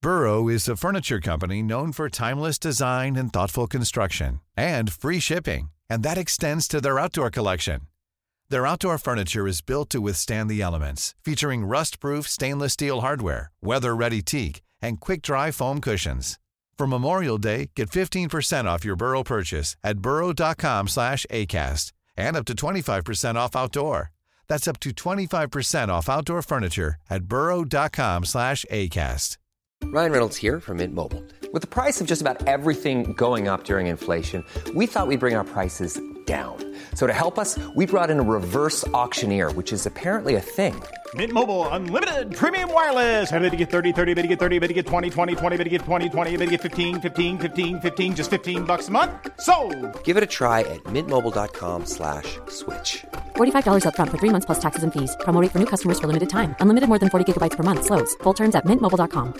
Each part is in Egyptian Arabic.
Burrow is a furniture company known for timeless design and thoughtful construction and free shipping, and that extends to their outdoor collection. Their outdoor furniture is built to withstand the elements, featuring rust-proof stainless steel hardware, weather-ready teak, and quick-dry foam cushions. For Memorial Day, get 15% off your Burrow purchase at burrow.com slash ACAST and up to 25% off outdoor. That's up to 25% off outdoor furniture at burrow.com slash ACAST. Ryan Reynolds here from Mint Mobile. With the price of just about everything going up during inflation, we thought we'd bring our prices down. So to help us, we brought in a reverse auctioneer, which is apparently a thing. Mint Mobile unlimited premium wireless. Have to get 30, 30, bit to get 30, bit to get 20, 20, 20, bit to get 20, 20, bit to get 15, 15, 15, 15 just 15 bucks a month. So, Give it a try at mintmobile.com slash switch. $45 upfront for three months plus taxes and fees. Promo rate for new customers for limited time. Unlimited more than 40 gigabytes per month. Slows. Full terms at mintmobile.com.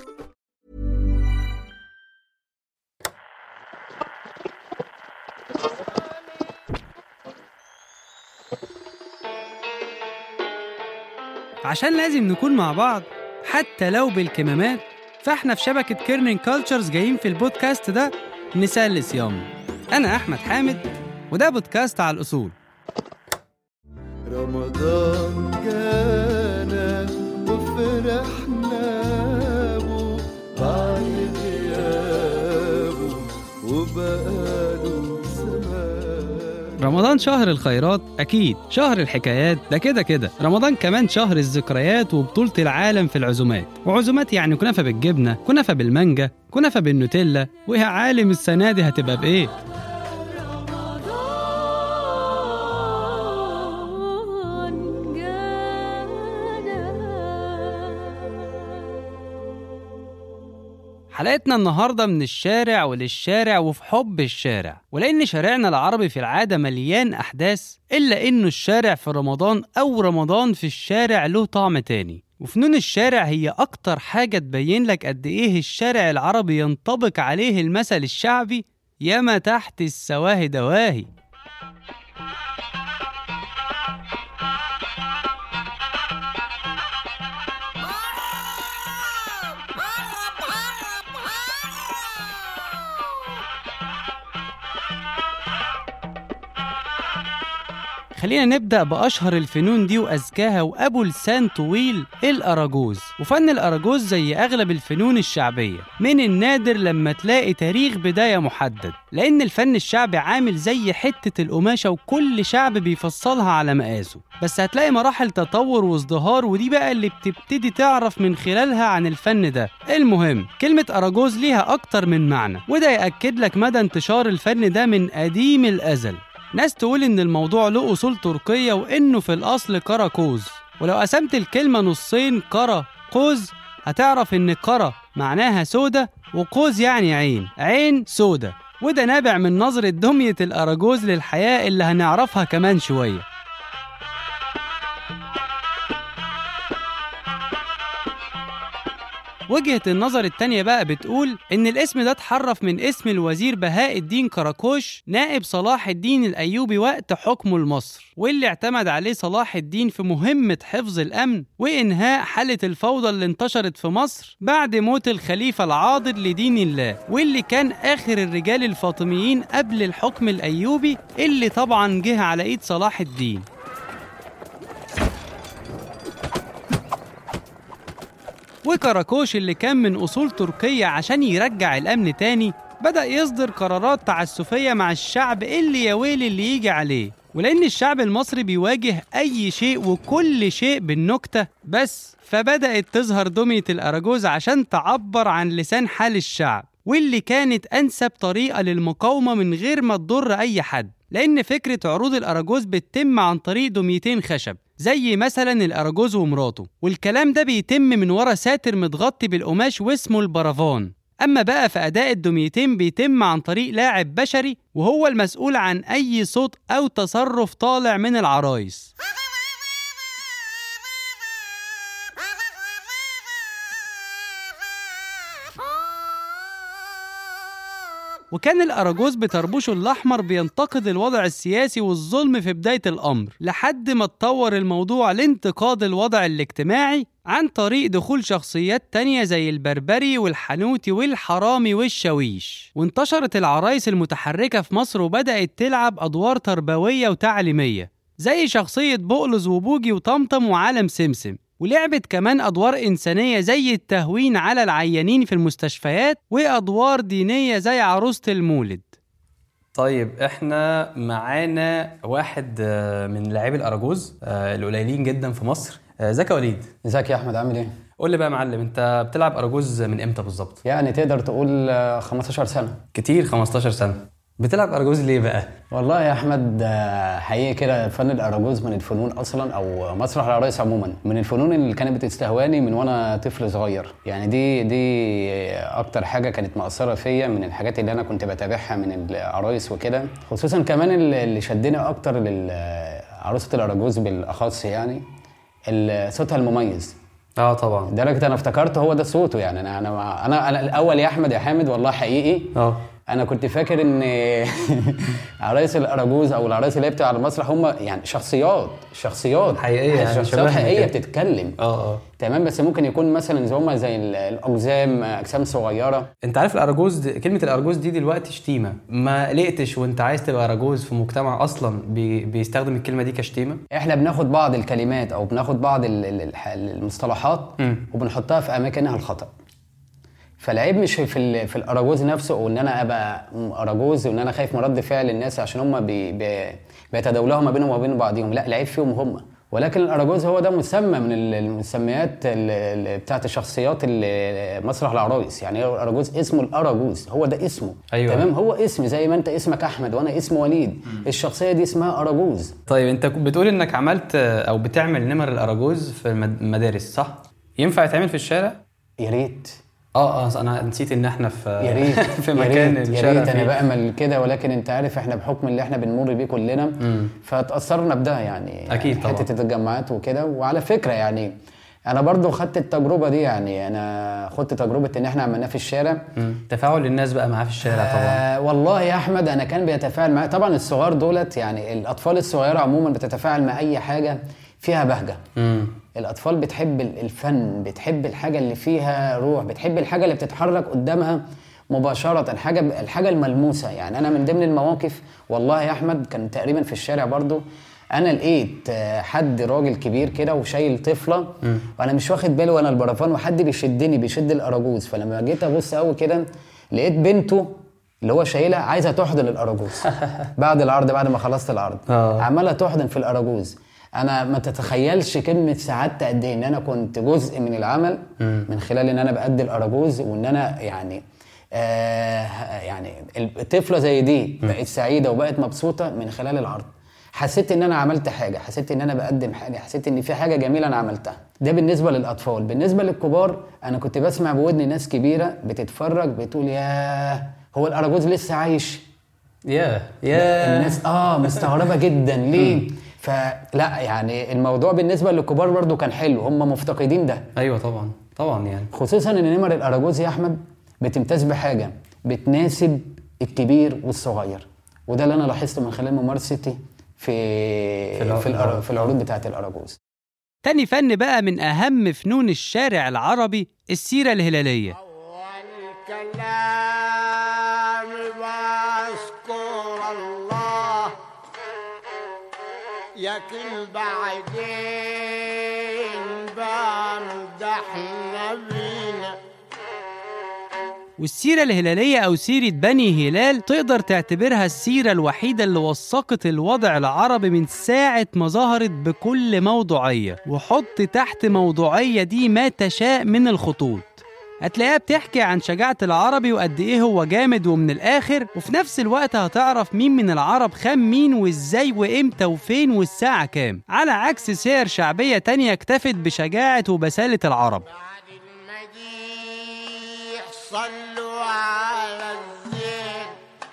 عشان لازم نكون مع بعض حتى لو بالكمامات فاحنا في شبكة كيرنين كولتشرز جايين في البودكاست ده نسلي صيامنا أنا أحمد حامد وده بودكاست على الأصول رمضان جانا وفرحنا بو بعد غيابه وبقاله زمان رمضان شهر الخيرات أكيد شهر الحكايات ده كده كده رمضان كمان شهر الذكريات وبطولة العالم في العزومات وعزومات يعني كنافة بالجبنة كنافة بالمانجا كنافة بالنوتيلا ويا عالم السنة دي هتبقى بإيه حلقتنا النهاردة من الشارع وللشارع وفي حب الشارع ولأن شارعنا العربي في العادة مليان أحداث إلا إنه الشارع في رمضان أو رمضان في الشارع له طعم تاني وفنون الشارع هي أكتر حاجة تبين لك قد إيه الشارع العربي ينطبق عليه المثل الشعبي ياما تحت السواهي دواهي خلينا نبدأ بأشهر الفنون دي وأذكاها وأبو لسان طويل الأراجوز وفن الأراجوز زي أغلب الفنون الشعبية من النادر لما تلاقي تاريخ بداية محدد لأن الفن الشعبي عامل زي حتة القماشة وكل شعب بيفصلها على مقاسه بس هتلاقي مراحل تطور وازدهار ودي بقى اللي بتبتدي تعرف من خلالها عن الفن ده المهم كلمة أراجوز ليها أكتر من معنى وده يأكد لك مدى انتشار الفن ده من قديم الأزل ناس تقول إن الموضوع له أصول تركية وإنه في الأصل كراكوز ولو قسمت الكلمة نصين كرا قوز هتعرف إن كرا معناها سودة وقوز يعني عين عين سودة وده نابع من نظرة دمية الأراجوز للحياة اللي هنعرفها كمان شوية وجهة النظر التانية بقى بتقول إن الاسم ده اتحرف من اسم الوزير بهاء الدين كراكوش نائب صلاح الدين الأيوبي وقت حكمه لمصر واللي اعتمد عليه صلاح الدين في مهمة حفظ الأمن وإنهاء حالة الفوضى اللي انتشرت في مصر بعد موت الخليفة العاضد لدين الله واللي كان آخر الرجال الفاطميين قبل الحكم الأيوبي اللي طبعا جه على إيد صلاح الدين وكراكوش اللي كان من أصول تركية عشان يرجع الأمن تاني بدأ يصدر قرارات تعسفية مع الشعب اللي يا ويل اللي يجي عليه ولأن الشعب المصري بيواجه أي شيء وكل شيء بالنكتة بس فبدأت تظهر دمية الأراجوز عشان تعبر عن لسان حال الشعب واللي كانت أنسب طريقة للمقاومة من غير ما تضر أي حد لأن فكرة عروض الأراجوز بتتم عن طريق دميتين خشب زي مثلا الأراجوز ومراته والكلام ده بيتم من ورا ساتر متغطي بالقماش واسمه البرافان أما بقى في أداء الدميتين بيتم عن طريق لاعب بشري وهو المسؤول عن أي صوت أو تصرف طالع من العرايس وكان الأراجوز بطربوشه الأحمر بينتقد الوضع السياسي والظلم في بداية الأمر لحد ما اتطور الموضوع لانتقاد الوضع الاجتماعي عن طريق دخول شخصيات تانية زي البربري والحنوتي والحرامي والشاويش وانتشرت العرايس المتحركة في مصر وبدأت تلعب أدوار تربوية وتعليمية زي شخصية بقلز وبوجي وطمطم وعالم سمسم ولعبت كمان أدوار إنسانية زي التهوين على العيانين في المستشفيات وأدوار دينية زي عروسة المولد طيب احنا معانا واحد آه، من لاعبي الاراجوز آه، القليلين جدا في مصر آه، ازيك يا وليد ازيك يا احمد عامل ايه؟ قول لي بقى يا معلم انت بتلعب اراجوز من امتى بالظبط يعني تقدر تقول آه، 15 سنة كتير 15 سنه بتلعب اراجوز ليه بقى والله يا احمد آه، حقيقي كده فن الاراجوز من الفنون اصلا او مسرح العرايس عموما من الفنون اللي كانت بتستهواني من وانا طفل صغير يعني دي دي اكتر حاجه كانت مأثره فيا من الحاجات اللي انا كنت بتابعها من العرايس وكده خصوصا كمان اللي اللي شدني اكتر لعروسه الاراجوز بالاخص يعني ال- صوتها المميز اه طبعا لدرجه انا افتكرت هو ده صوته يعني انا انا انا, أنا الاول يا احمد يا حامد والله حقيقي اه انا كنت فاكر ان عرايس الاراجوز او العرايس اللي هي بتبقى على المسرح هم يعني شخصيات شخصيات حقيقية يعني شخصيات شبهنا حقيقيه كده. بتتكلم اه اه تمام بس ممكن يكون مثلا زي هم زي ال- الاقزام اجسام صغيره انت عارف الاراجوز دي كلمه الاراجوز دي دلوقتي شتيمه ما قلقتش وانت عايز تبقى اراجوز في مجتمع اصلا بي... بيستخدم الكلمه دي كشتيمه احنا بناخد بعض الكلمات او بناخد بعض ال- ال- الح- المصطلحات مم. وبنحطها في اماكنها الخطا فالعيب مش في ال- في الاراجوز نفسه او ان انا ابقى م- اراجوز وان انا خايف من رد فعل الناس عشان هم بي بي بيتداولوا ما بينهم وبين بعضهم لا العيب فيهم هم ولكن الاراجوز هو ده مسمى من ال- المسميات ال- ال- بتاعت الشخصيات ال- مسرح العرايس يعني هو الاراجوز اسمه الاراجوز هو ده اسمه أيوة. تمام هو اسم زي ما انت اسمك احمد وانا اسمي وليد الشخصيه دي اسمها اراجوز طيب انت بتقول انك عملت او بتعمل نمر الاراجوز في المد- المدارس صح ينفع يتعمل في الشارع يا ريت اه اه انا نسيت ان احنا في يا ريت في يا مكان ريت- يا الشارع ريت انا فيه. بامل كده ولكن انت عارف احنا بحكم اللي احنا بنمر بيه كلنا فتاثرنا بده يعني أكيد طبعا. حته التجمعات وكده وعلى فكره يعني انا برضو خدت التجربه دي يعني انا خدت تجربه ان احنا عملناه في الشارع مم. تفاعل الناس بقى معاه في الشارع طبعا آه والله يا احمد انا كان بيتفاعل معايا طبعا الصغار دولت يعني الاطفال الصغيره عموما بتتفاعل مع اي حاجه فيها بهجه مم. الاطفال بتحب ال- الفن بتحب الحاجه اللي فيها روح بتحب الحاجه اللي بتتحرك قدامها مباشره الحاجه الحاجه الملموسه يعني انا من ضمن المواقف والله يا احمد كان تقريبا في الشارع برضو انا لقيت آه، حد راجل كبير كده وشايل طفله وانا مش واخد بالي وانا البرفان وحد بيشدني بيشد الاراجوز فلما جيت ابص قوي كده لقيت بنته اللي هو شايلها عايزه تحضن الاراجوز بعد العرض بعد ما خلصت العرض آه. عماله تحضن في الاراجوز انا ما تتخيلش كلمه سعادتي قد ايه ان انا كنت جزء من العمل من خلال ان انا بادي الاراجوز وان انا يعني آه يعني الطفله زي دي بقت سعيده وبقت مبسوطه من خلال العرض حسيت ان انا عملت حاجه حسيت ان انا بقدم حاجه حسيت ان في حاجه جميله انا عملتها ده بالنسبه للاطفال بالنسبه للكبار انا كنت بسمع بودني ناس كبيره بتتفرج بتقول ياه هو الاراجوز لسه عايش يا يا الناس اه مستغربه جدا ليه فلا يعني الموضوع بالنسبه للكبار برضو كان حلو هم مفتقدين ده ايوه طبعا طبعا يعني خصوصا ان نمر الاراجوز يا احمد بتمتاز بحاجه بتناسب الكبير والصغير وده اللي انا لاحظته من خلال ممارستي في في الع- في, الأر- في العروض بتاعه الاراجوز تاني فن بقى من أهم فنون الشارع العربي السيرة الهلالية والكلام بذكر الله يكن بعدين بمدح نبينا والسيرة الهلالية أو سيرة بني هلال تقدر تعتبرها السيرة الوحيدة اللي وثقت الوضع العربي من ساعة ما ظهرت بكل موضوعية وحط تحت موضوعية دي ما تشاء من الخطوط هتلاقيها بتحكي عن شجاعة العربي وقد إيه هو جامد ومن الآخر وفي نفس الوقت هتعرف مين من العرب خام مين وإزاي وإمتى وفين والساعة كام على عكس سير شعبية تانية اكتفت بشجاعة وبسالة العرب بعد المديح صلوا على الزين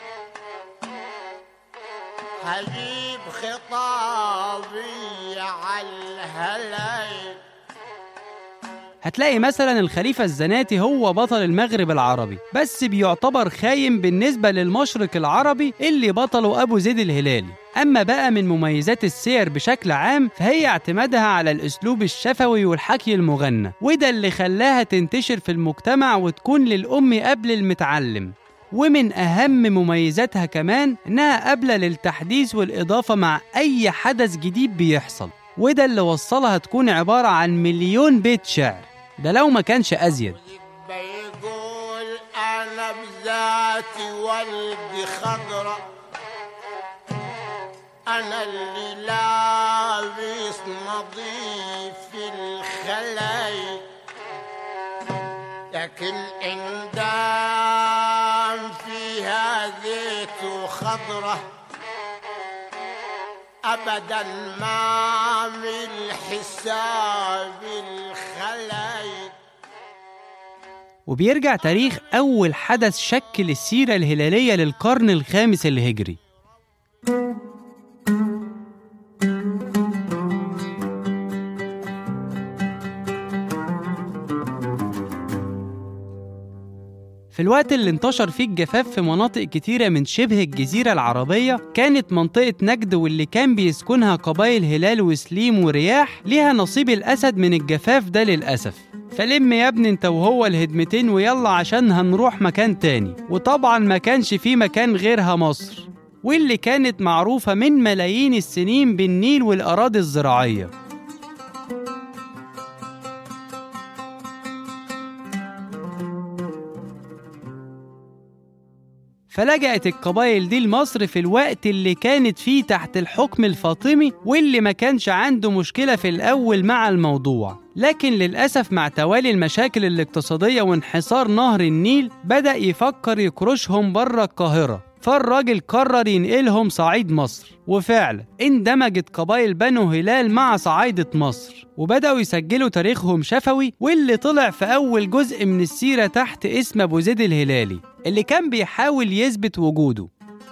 حبيب خطابي على الهلايل هتلاقي مثلا الخليفة الزناتي هو بطل المغرب العربي بس بيعتبر خايم بالنسبة للمشرق العربي اللي بطله أبو زيد الهلالي أما بقى من مميزات السير بشكل عام فهي اعتمادها على الأسلوب الشفوي والحكي المغنى وده اللي خلاها تنتشر في المجتمع وتكون للأم قبل المتعلم ومن أهم مميزاتها كمان إنها قابلة للتحديث والإضافة مع أي حدث جديد بيحصل وده اللي وصلها تكون عبارة عن مليون بيت شعر ده لو ما كانش أزيد بيقول انا بذاتي والدي خضرة انا اللي لابس نظيف الخلايق لكن ان دام فيها زيت وخضره ابدا ما اعمل حساب الخلايق وبيرجع تاريخ أول حدث شكل السيرة الهلالية للقرن الخامس الهجري في الوقت اللي انتشر فيه الجفاف في مناطق كتيرة من شبه الجزيرة العربية كانت منطقة نجد واللي كان بيسكنها قبائل هلال وسليم ورياح ليها نصيب الأسد من الجفاف ده للأسف فلم يا ابني انت وهو الهدمتين ويلا عشان هنروح مكان تاني وطبعا ما كانش في مكان غيرها مصر واللي كانت معروفة من ملايين السنين بالنيل والأراضي الزراعية فلجأت القبائل دي لمصر في الوقت اللي كانت فيه تحت الحكم الفاطمي واللي ما كانش عنده مشكلة في الأول مع الموضوع لكن للأسف مع توالي المشاكل الاقتصادية وانحسار نهر النيل بدأ يفكر يكرشهم بره القاهرة فالراجل قرر ينقلهم صعيد مصر وفعلا اندمجت قبائل بنو هلال مع صعايدة مصر وبدأوا يسجلوا تاريخهم شفوي واللي طلع في أول جزء من السيرة تحت اسم أبو زيد الهلالي اللي كان بيحاول يثبت وجوده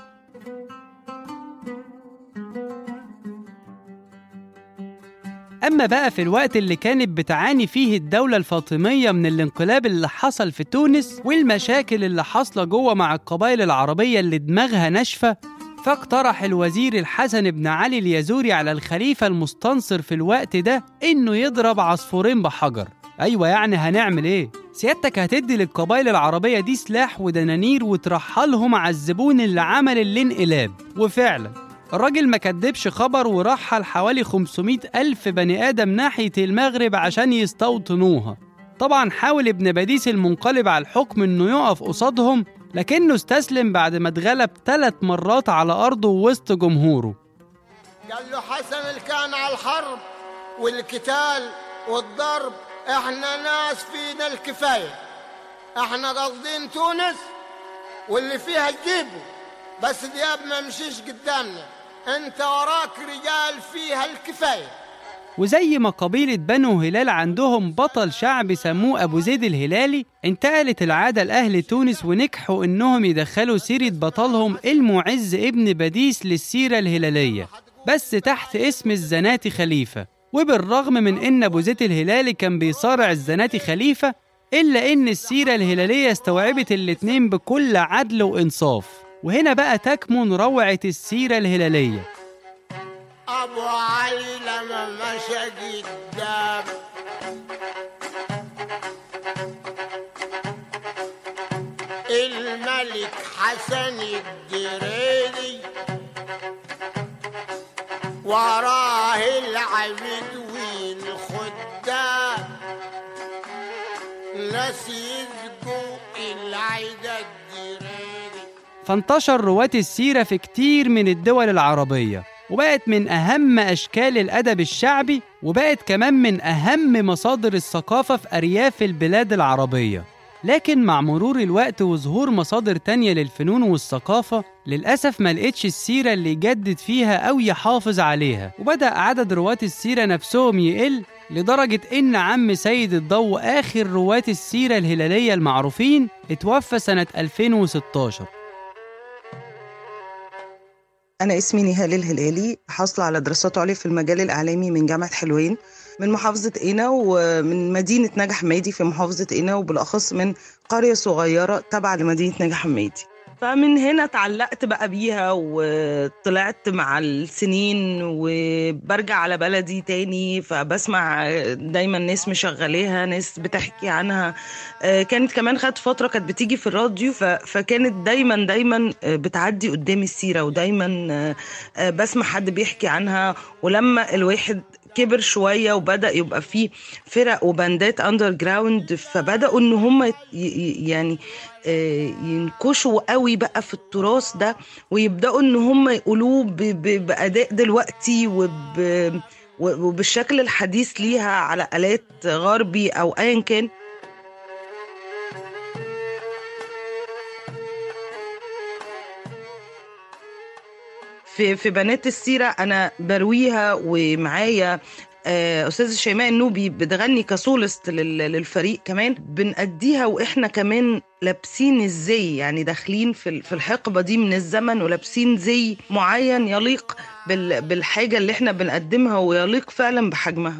أما بقى في الوقت اللي كانت بتعاني فيه الدولة الفاطمية من الانقلاب اللي حصل في تونس والمشاكل اللي حاصلة جوه مع القبائل العربية اللي دماغها ناشفة فاقترح الوزير الحسن بن علي اليزوري على الخليفة المستنصر في الوقت ده إنه يضرب عصفورين بحجر أيوة يعني هنعمل إيه؟ سيادتك هتدي للقبائل العربية دي سلاح ودنانير وترحلهم على الزبون اللي عمل الانقلاب وفعلا الراجل ما كدبش خبر ورحل حوالي 500 ألف بني آدم ناحية المغرب عشان يستوطنوها طبعا حاول ابن باديس المنقلب على الحكم انه يقف قصادهم لكنه استسلم بعد ما اتغلب ثلاث مرات على أرضه وسط جمهوره قال له حسن اللي كان على الحرب والقتال والضرب احنا ناس فينا الكفاية احنا قاصدين تونس واللي فيها تجيبه بس دياب ما مشيش قدامنا انت وراك رجال فيها الكفاية وزي ما قبيلة بنو هلال عندهم بطل شعبي سموه أبو زيد الهلالي انتقلت العادة لأهل تونس ونجحوا إنهم يدخلوا سيرة بطلهم المعز ابن باديس للسيرة الهلالية بس تحت اسم الزناتي خليفة وبالرغم من إن أبو زيد الهلالي كان بيصارع الزناتي خليفة إلا إن السيرة الهلالية استوعبت الاتنين بكل عدل وإنصاف وهنا بقى تكمن روعة السيرة الهلالية ابو علي لما مشى قدام الملك حسن الدريري وراه العبد والخدام ناس يزقوا العيدة الدريري فانتشر رواة السيرة في كتير من الدول العربية وبقت من أهم أشكال الأدب الشعبي وبقت كمان من أهم مصادر الثقافة في أرياف البلاد العربية لكن مع مرور الوقت وظهور مصادر تانية للفنون والثقافة للأسف ما لقيتش السيرة اللي يجدد فيها أو يحافظ عليها وبدأ عدد رواة السيرة نفسهم يقل لدرجة إن عم سيد الضو آخر رواة السيرة الهلالية المعروفين اتوفى سنة 2016 أنا اسمي نهال الهلالي حاصلة على دراسات عليا في المجال الإعلامي من جامعة حلوان من محافظة قنا ومن مدينة نجا حمادي في محافظة قنا وبالأخص من قرية صغيرة تابعة لمدينة نجا حمادي فمن هنا اتعلقت بقى بيها وطلعت مع السنين وبرجع على بلدي تاني فبسمع دايما ناس مشغلاها ناس بتحكي عنها آه، كانت كمان خدت فترة كانت بتيجي في الراديو ف- فكانت دايما دايما آه، بتعدي قدامي السيرة ودايما آه، آه، بسمع حد بيحكي عنها ولما الواحد كبر شويه وبدا يبقى فيه فرق وباندات اندر جراوند فبداوا ان هم ي- ي- يعني آه، ينكشوا قوي بقى في التراث ده ويبداوا ان هم يقولوه ب- ب- باداء دلوقتي وب و- وبالشكل الحديث ليها على آلات غربي أو أيا كان في في بنات السيرة أنا برويها ومعايا آه، أستاذة شيماء النوبي بتغني كسولست لل- للفريق كمان بنأديها وإحنا كمان لابسين الزي يعني داخلين في ال- في الحقبة دي من الزمن ولابسين زي معين يليق بال- بالحاجة اللي إحنا بنقدمها ويليق فعلا بحجمها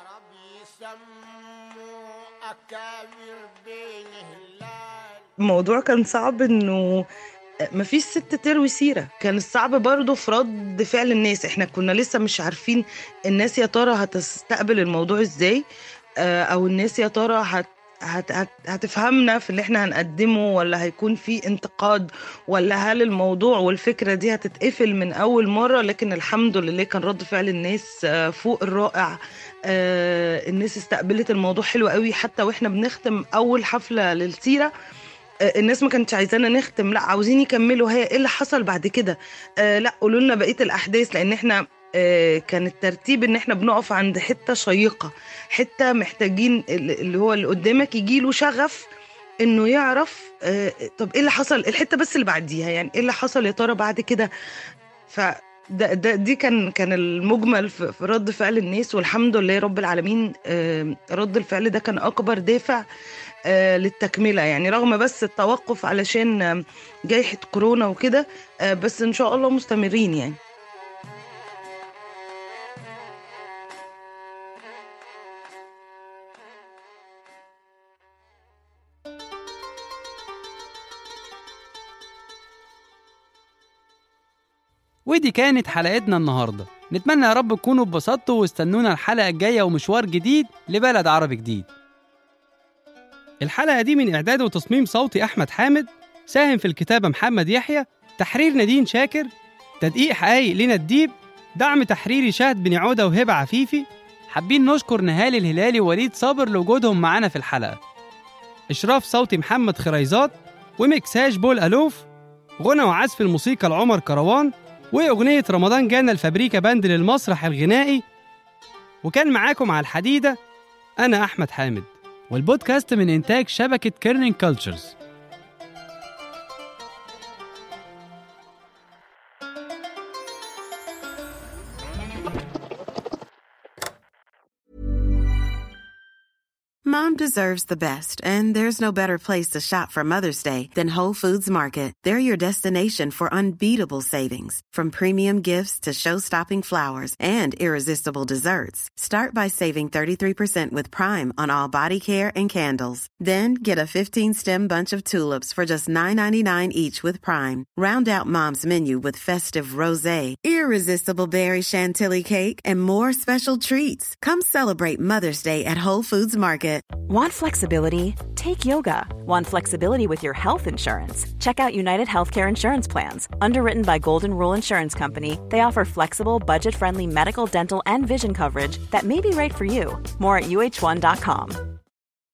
الموضوع كان صعب انه مفيش ست تروي سيرة كان الصعب برضه في رد فعل الناس احنا كنا لسه مش عارفين الناس يا ترى هتستقبل الموضوع ازاي آه، او الناس يا ترى هت هت هت هتفهمنا في اللي احنا هنقدمه ولا هيكون في انتقاد ولا هل الموضوع والفكرة دي هتتقفل من أول مرة لكن الحمد لله كان رد فعل الناس آه، فوق الرائع آه، الناس استقبلت الموضوع حلو قوي حتى واحنا بنختم أول حفلة للسيرة آه، الناس ما كانتش عايزانا نختم لا عاوزين يكملوا هي ايه اللي حصل بعد كده آه لا قولوا لنا بقيه الاحداث لان احنا آه كان الترتيب ان احنا بنقف عند حته شيقه حته محتاجين ال- اللي هو اللي قدامك يجي له شغف انه يعرف آه طب ايه اللي حصل الحته بس اللي بعديها يعني ايه اللي حصل يا ترى بعد كده ف ده, ده دي كان كان المجمل في في رد فعل الناس والحمد لله رب العالمين آه، رد الفعل ده كان اكبر دافع آه، للتكمله يعني رغم بس التوقف علشان آه، جائحه كورونا وكده آه، بس ان شاء الله مستمرين يعني ودي كانت حلقتنا النهارده نتمنى يا رب تكونوا اتبسطتوا واستنونا الحلقه الجايه ومشوار جديد لبلد عربي جديد الحلقه دي من اعداد وتصميم صوتي احمد حامد ساهم في الكتابه محمد يحيى تحرير نادين شاكر تدقيق حقايق لينا الديب دعم تحريري شهد بن عوده وهبه عفيفي حابين نشكر نهال الهلالي ووليد صابر لوجودهم معانا في الحلقه اشراف صوتي محمد خريزات ومكساج بول الوف غنى وعزف الموسيقى لعمر كروان وأغنية رمضان جانا الفابريكا باند للمسرح الغنائي وكان معاكم على الحديدة أنا أحمد حامد والبودكاست من إنتاج شبكة كيرنين كولتشرز Mom deserves the best, and there's no better place to shop for Mother's Day than Whole Foods Market. They're your destination for unbeatable savings, from premium gifts to show-stopping flowers and irresistible desserts. Start by saving 33% with Prime on all body care and candles. Then get a 15-stem bunch of tulips for just $9.99 each with Prime. Round out Mom's menu with festive rosé, irresistible berry chantilly cake, and more special treats. Come celebrate Mother's Day at Whole Foods Market. Want flexibility? Take yoga. Want flexibility with your health insurance? Check out United Healthcare Insurance Plans. Underwritten by Golden Rule Insurance Company, they offer flexible, budget friendly medical, dental, and vision coverage that may be right for you. More at uh1.com.